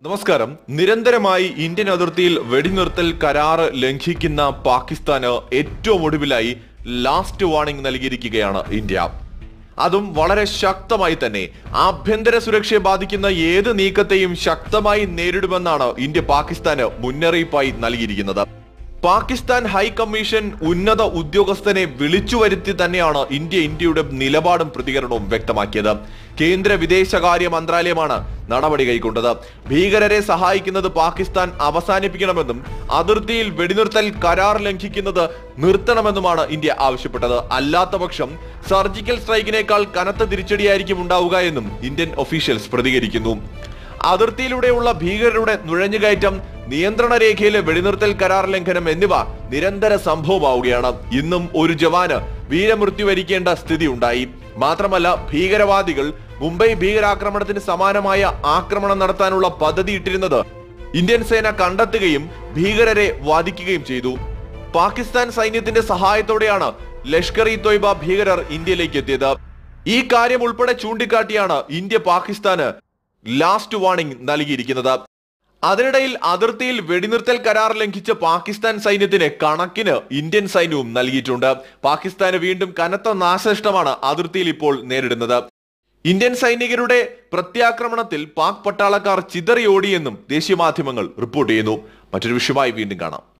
നമസ്കാരം നിരന്തരമായി ഇന്ത്യൻ അതിർത്തിയിൽ വെടിനിർത്തൽ കരാറ് ലംഘിക്കുന്ന പാകിസ്ഥാന് ഏറ്റവും ഒടുവിലായി ലാസ്റ്റ് വാർണിംഗ് നൽകിയിരിക്കുകയാണ് ഇന്ത്യ അതും വളരെ ശക്തമായി തന്നെ ആഭ്യന്തര സുരക്ഷയെ ബാധിക്കുന്ന ഏത് നീക്കത്തെയും ശക്തമായി നേരിടുമെന്നാണ് ഇന്ത്യ പാകിസ്ഥാന് മുന്നറിയിപ്പായി നൽകിയിരിക്കുന്നത് പാകിസ്ഥാൻ ഹൈ കമ്മീഷൻ ഉന്നത ഉദ്യോഗസ്ഥനെ വിളിച്ചു വരുത്തി തന്നെയാണ് ഇന്ത്യ ഇന്ത്യയുടെ നിലപാടും പ്രതികരണവും വ്യക്തമാക്കിയത് കേന്ദ്ര വിദേശകാര്യ മന്ത്രാലയമാണ് നടപടി കൈക്കൊണ്ടത് ഭീകരരെ സഹായിക്കുന്നത് പാകിസ്ഥാൻ അവസാനിപ്പിക്കണമെന്നും അതിർത്തിയിൽ വെടിനിർത്തൽ കരാർ ലംഘിക്കുന്നത് നിർത്തണമെന്നുമാണ് ഇന്ത്യ ആവശ്യപ്പെട്ടത് അല്ലാത്ത പക്ഷം സർജിക്കൽ സ്ട്രൈക്കിനേക്കാൾ കനത്ത തിരിച്ചടിയായിരിക്കും ഉണ്ടാവുക എന്നും ഇന്ത്യൻ ഒഫീഷ്യൽസ് പ്രതികരിക്കുന്നു അതിർത്തിയിലൂടെയുള്ള ഭീകരരുടെ നുഴഞ്ഞുകയറ്റം നിയന്ത്രണ രേഖയിലെ വെടിനിർത്തൽ കരാർ ലംഘനം എന്നിവ നിരന്തര സംഭവമാവുകയാണ് ഇന്നും ഒരു ജവാന് വീരമൃത്യു വരിക്കേണ്ട സ്ഥിതി ഉണ്ടായി മാത്രമല്ല ഭീകരവാദികൾ മുംബൈ ഭീകരാക്രമണത്തിന് സമാനമായ ആക്രമണം നടത്താനുള്ള പദ്ധതി ഇട്ടിരുന്നത് ഇന്ത്യൻ സേന കണ്ടെത്തുകയും ഭീകരരെ വധിക്കുകയും ചെയ്തു പാകിസ്ഥാൻ സൈന്യത്തിന്റെ സഹായത്തോടെയാണ് ലഷ്കർ ഇ തൊയ്ബ ഭീകരർ ഇന്ത്യയിലേക്ക് എത്തിയത് ഈ കാര്യം ഉൾപ്പെടെ ചൂണ്ടിക്കാട്ടിയാണ് ഇന്ത്യ പാകിസ്ഥാന് ലാസ്റ്റ് വാർണിംഗ് നൽകിയിരിക്കുന്നത് അതിനിടയിൽ അതിർത്തിയിൽ വെടിനിർത്തൽ കരാർ ലംഘിച്ച പാകിസ്ഥാൻ സൈന്യത്തിന് കണക്കിന് ഇന്ത്യൻ സൈന്യവും നൽകിയിട്ടുണ്ട് പാകിസ്ഥാന് വീണ്ടും കനത്ത നാശനഷ്ടമാണ് അതിർത്തിയിൽ ഇപ്പോൾ നേരിടുന്നത് ഇന്ത്യൻ സൈനികരുടെ പ്രത്യാക്രമണത്തിൽ പാക് പട്ടാളക്കാർ ചിതറിയോടിയെന്നും ദേശീയ മാധ്യമങ്ങൾ റിപ്പോർട്ട് ചെയ്യുന്നു മറ്റൊരു വിഷയമായി വീണ്ടും കാണാം